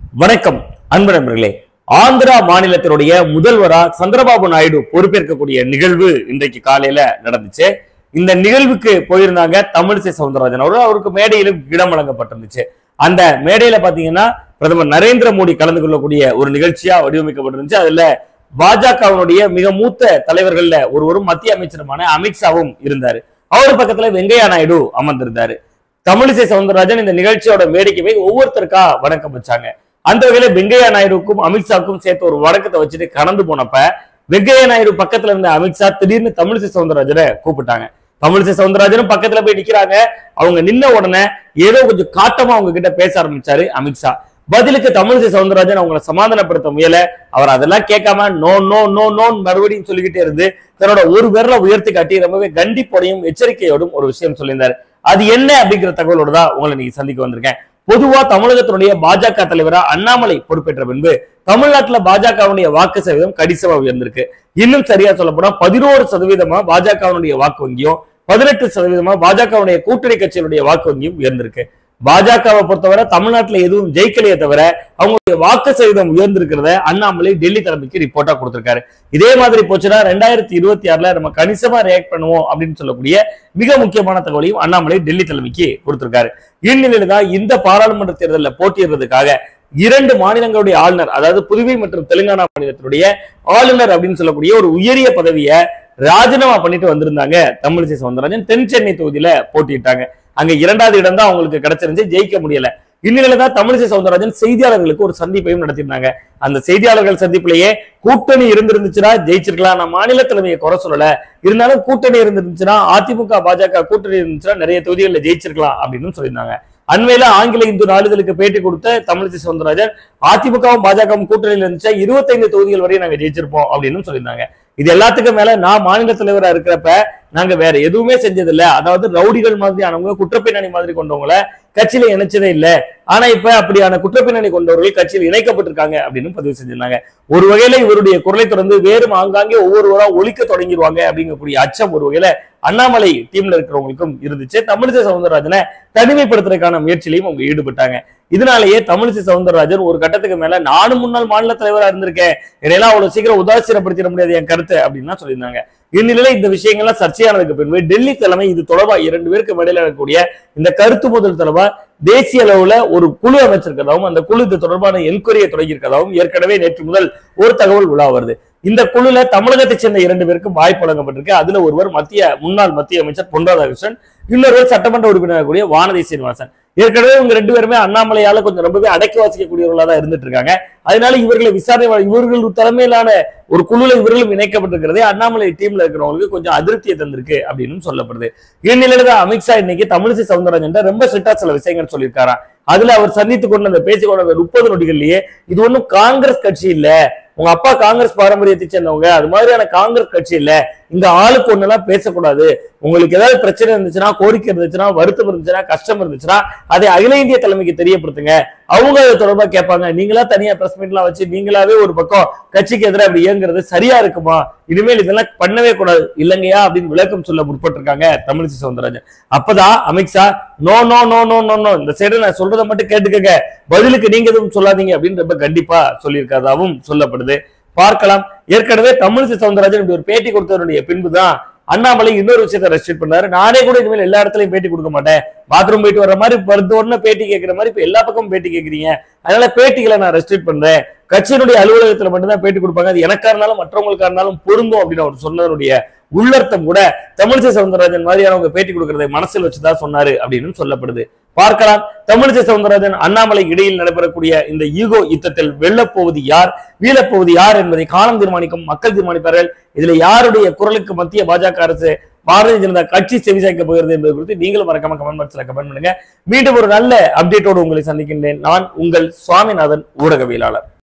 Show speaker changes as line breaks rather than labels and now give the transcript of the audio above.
வணக்கம் அன்பு நண்பர்களே ஆந்திரா மாநிலத்தினுடைய முதல்வரா சந்திரபாபு நாயுடு பொறுப்பேற்கக்கூடிய நிகழ்வு இன்றைக்கு காலையில நடந்துச்சு இந்த நிகழ்வுக்கு போயிருந்தாங்க தமிழிசை சவுந்தரராஜன் அவர்கள் அவருக்கு மேடையிலும் இடம் வழங்கப்பட்டிருந்துச்சு அந்த மேடையில பாத்தீங்கன்னா பிரதமர் நரேந்திர மோடி கலந்து கொள்ளக்கூடிய ஒரு நிகழ்ச்சியா வடிவமைக்கப்பட்டிருந்துச்சு அதுல பாஜகவினுடைய மிக மூத்த தலைவர்கள்ல ஒருவரும் மத்திய அமைச்சருமான அமித்ஷாவும் இருந்தாரு அவர் பக்கத்துல வெங்கையா நாயுடு அமர்ந்திருந்தாரு தமிழிசை சவுந்தரராஜன் இந்த நிகழ்ச்சியோட மேடைக்கு போய் ஒவ்வொருத்தருக்கா வணக்கம் வச்சாங்க அந்த வகையில வெங்கையா நாயுடுக்கும் அமித்ஷாக்கும் சேர்த்து ஒரு வணக்கத்தை வச்சுட்டு கடந்து போனப்ப வெங்கையா நாயுடு பக்கத்துல இருந்த அமித்ஷா திடீர்னு தமிழிசை சவுந்தரராஜனை கூப்பிட்டாங்க தமிழிசை சவுந்தரராஜனும் பக்கத்துல போய் நிக்கிறாங்க அவங்க நின்ன உடனே ஏதோ கொஞ்சம் காட்டமா அவங்க கிட்ட பேச ஆரம்பிச்சாரு அமித்ஷா பதிலுக்கு தமிழிசை சவுந்தரராஜன் அவங்களை சமாதானப்படுத்த முயல அவர் அதெல்லாம் கேட்காம நோ நோ நோ நோ மறுபடியும் சொல்லிக்கிட்டே இருந்து தன்னோட ஒரு விரலை உயர்த்தி காட்டி ரொம்பவே கண்டிப்போடையும் எச்சரிக்கையோடும் ஒரு விஷயம் சொல்லியிருந்தாரு அது என்ன அப்படிங்கிற தகவலோட தான் உங்களை நீங்க சந்திக்க வந்திருக்கேன் பொதுவா தமிழகத்தினுடைய பாஜக தலைவரா அண்ணாமலை பொறுப்பேற்ற பின்பு தமிழ்நாட்டுல பாஜகவுடைய வாக்கு சதவீதம் கடிசமா உயர்ந்திருக்கு இன்னும் சரியா சொல்ல போனா பதினோரு சதவீதமா பாஜகவினுடைய வாக்கு வங்கியும் பதினெட்டு சதவீதமா பாஜகவுடைய கூட்டணி கட்சிகளுடைய வாக்கு வங்கியும் உயர்ந்திருக்கு பாஜகவை பொறுத்தவரை தமிழ்நாட்டுல எதுவும் ஜெயிக்கலையே தவிர அவங்களுடைய வாக்கு சதவீதம் உயர்ந்திருக்கிறத அண்ணாமலை டெல்லி தலைமைக்கு ரிப்போர்ட்டா கொடுத்திருக்காரு இதே மாதிரி போச்சுன்னா ரெண்டாயிரத்தி இருபத்தி ஆறுல நம்ம கணிசமா ரியாக்ட் பண்ணுவோம் அப்படின்னு சொல்லக்கூடிய மிக முக்கியமான தகவலையும் அண்ணாமலை டெல்லி தலைமைக்கு கொடுத்திருக்காரு இந்நிலையில தான் இந்த பாராளுமன்ற தேர்தலில் போட்டியிடுறதுக்காக இரண்டு மாநிலங்களுடைய ஆளுநர் அதாவது புதுவை மற்றும் தெலுங்கானா மாநிலத்தினுடைய ஆளுநர் அப்படின்னு சொல்லக்கூடிய ஒரு உயரிய பதவியை ராஜினாமா பண்ணிட்டு வந்திருந்தாங்க தமிழிசை சவுந்தரராஜன் தென் சென்னை தொகுதியில போட்டியிட்டாங்க அங்க இரண்டாவது இடம் தான் அவங்களுக்கு கிடைச்சிருந்துச்சு ஜெயிக்க முடியல இந்நிலையில தான் தமிழிசை சவுந்தரராஜன் செய்தியாளர்களுக்கு ஒரு சந்திப்பையும் நடத்தியிருந்தாங்க அந்த செய்தியாளர்கள் சந்திப்பிலேயே கூட்டணி இருந்திருந்துச்சுன்னா ஜெயிச்சிருக்கலாம் நான் மாநில தலைமையை குறை சொல்லல இருந்தாலும் கூட்டணி இருந்திருந்துச்சுன்னா அதிமுக பாஜக கூட்டணி இருந்துச்சுன்னா நிறைய தொகுதிகளில் ஜெயிச்சிருக்கலாம் அப்படின்னு சொல்லியிருந்தாங்க அண்மையில ஆங்கில இந்து நாளிதழுக்கு பேட்டி கொடுத்த தமிழிசை சவுந்தரராஜன் அதிமுகவும் பாஜகவும் கூட்டணியில் இருந்துச்சா இருபத்தைந்து தொகுதிகள் வரையும் நாங்க ஜெயிச்சிருப்போம் அப்படின்னு சொல்லியிருந்தாங்க இது எல்லாத்துக்கும் மேல நான் மாநில தலைவரா இருக்கிறப்ப நாங்க வேற எதுவுமே செஞ்சதில்ல அதாவது ரவுடிகள் மாதிரியானவங்க குற்றப்பின்னணி மாதிரி கொண்டவங்கள கட்சியில இணைச்சதே இல்ல ஆனா இப்ப அப்படியான குற்றப்பின்னணி கொண்டவர்கள் கட்சியில் இணைக்கப்பட்டிருக்காங்க அப்படின்னு பதிவு செஞ்சிருந்தாங்க ஒரு வகையில இவருடைய குரலை தொடர்ந்து வேறு ஆங்காங்கே ஒவ்வொருவரா ஒழிக்க தொடங்கிடுவாங்க அப்படிங்கக்கூடிய அச்சம் ஒரு வகையில அண்ணாமலை டீம்ல இருக்கிறவங்களுக்கும் இருந்துச்சு தமிழிசை சவுந்தரராஜனை தனிமைப்படுத்துறதுக்கான முயற்சியிலையும் அவங்க ஈடுபட்டாங்க இதனாலேயே தமிழிசை சவுந்தரராஜன் ஒரு கட்டத்துக்கு மேல நானும் முன்னாள் மாநில தலைவரா இருந்திருக்கேன் என்னையெல்லாம் அவ்வளவு சீக்கிரம் உதாசீனப்படுத்திட முடியாது என் கருத்து அப்படின்னு சொல்லியிருந்தாங்க இந்நிலையில இந்த விஷயங்கள்லாம் சர்ச்சையானதுக்கு பின்பு டெல்லி தலைமை இது தொடர்பா இரண்டு பேருக்கு இடையில இருக்கக்கூடிய இந்த கருத்து முதல் தொடர்பா தேசிய அளவுல ஒரு குழு அமைச்சிருக்கதாகவும் அந்த குழு இது தொடர்பான என்கொயரியை தொடங்கியிருக்கதாகவும் ஏற்கனவே நேற்று முதல் ஒரு தகவல் உலா வருது இந்த குழுல தமிழகத்தை சேர்ந்த இரண்டு பேருக்கும் வாய்ப்பு வழங்கப்பட்டிருக்கு அதுல ஒருவர் மத்திய முன்னாள் மத்திய அமைச்சர் பொன் ராதாகிருஷ்ணன் இன்னொருவர் சட்டமன்ற உறுப்பினர் கூடிய வானதி சீனிவாசன் ஏற்கனவே இவங்க ரெண்டு பேருமே அண்ணாமலையால கொஞ்சம் ரொம்பவே அடக்கி வாசிக்கக்கூடியவர்களா தான் இருந்துட்டு இருக்காங்க அதனால இவர்களை விசாரணை வ- இவர்கள் தலைமையிலான ஒரு குழுல இவர்களும் இணைக்கப்பட்டிருக்கிறதே அண்ணாமலை டீம்ல இருக்கிறவங்களுக்கு கொஞ்சம் அதிருப்தியை தந்திருக்கு அப்படின்னு சொல்லப்படுது இந்நிலையில தான் அமித்ஷா இன்னைக்கு தமிழிசை சவுந்தரராஜன் ரொம்ப ஸ்ட்ரிக்டா சில விஷயங்கள் சொல்லியிருக்காராம் அதுல அவர் சந்தித்து கொண்ட அந்த பேசிக் கொண்ட அந்த முப்பது நொடிகள்லயே இது ஒண்ணும் காங்கிரஸ் கட்சி இல்ல உங்க அப்பா காங்கிரஸ் பாரம்பரியத்தை சேர்ந்தவங்க அது மாதிரியான காங்கிரஸ் கட்சி இல்ல இந்த ஆளுக்கு ஒண்ணெல்லாம் பேசக்கூடாது உங்களுக்கு ஏதாவது பிரச்சனை இருந்துச்சுன்னா கோரிக்கை இருந்துச்சுன்னா வருத்தம் இருந்துச்சுன்னா கஷ்டம் இருந்துச்சுன்னா அதை அகில இந்திய தலைமைக்கு தெரியப்படுத்துங்க அவங்க அது தொடர்பா கேட்பாங்க நீங்களா தனியா பிரஸ் மீட்லாம் வச்சு நீங்களாவே ஒரு பக்கம் கட்சிக்கு எதிராக அப்படி இயங்குறது சரியா இருக்குமா இனிமேல் இதெல்லாம் பண்ணவே கூடாது இல்லைங்கயா அப்படின்னு விளக்கம் சொல்ல முற்பட்டிருக்காங்க தமிழிசை சவுந்தரராஜன் அப்பதான் Amit Shah no no no no no no இந்த சைடு நான் சொல்றதை மட்டும் கேட்டுக்கங்க பதிலுக்கு நீங்க எதுவும் சொல்லாதீங்க அப்படின்னு ரொம்ப கண்டிப்பா சொல்லியிருக்காதாவும் சொல்லப்படுது பார்க்கலாம் ஏற்கனவே தமிழிசை சவுந்தரராஜன் இப்படி ஒரு பேட்டி கொடுத்ததனுடைய பின்புதான் அண்ணாமலை இன்னொரு விஷயத்தை ரெஸ்ட்ரிக்ட் பண்ணாரு நானே கூட இனிமேல் எல்லா இடத்துலயும் பேட்டி கொடுக்க மாட்டேன் பாத்ரூம் போயிட்டு வர மாதிரி வருது உடனே பேட்டி கேட்கிற மாதிரி இப்ப எல்லா பக்கமும் பேட்டி கேட்கறீங்க அதனால பேட்டிகளை நான் ரெஸ்ட்ரிக்ட் பண்றேன் கட்சியினுடைய அலுவலகத்துல மட்டும்தான் பேட்டி கொடுப்பாங்க அது எனக்கா இருந்தாலும் மற்றவங்களுக்கா இருந்தாலும் பொருந்தும் அப்படின்னு அவர் சொன்னதனுடைய உள்ளர்த்தம் கூட தமிழிசை சவுந்தரராஜன் மாதிரியானவங்க பேட்டி கொடுக்கறதை மனசில் வச்சுதான் சொன்னாரு அப்படின்னு சொல்லப்படுது பார்க்கலாம் தமிழிசை சவுந்தரராஜன் அண்ணாமலை இடையில் நடைபெறக்கூடிய இந்த ஈகோ யுத்தத்தில் வெல்லப்போவது யார் வீழப்போவது யார் என்பதை காலம் தீர்மானிக்கும் மக்கள் தீர்மானிப்பார்கள் இதுல யாருடைய குரலுக்கு மத்திய பாஜக அரசு பாரதிய ஜனதா கட்சி செவிசாய்க்க போகிறது என்பது குறித்து நீங்களும் மறக்காம கமெண்ட் பாக்ஸ்ல கமெண்ட் பண்ணுங்க மீண்டும் ஒரு நல்ல அப்டேட்டோடு உங்களை சந்திக்கின்றேன் நான் உங்கள் சுவாமிநாதன் ஊடகவியலாளர்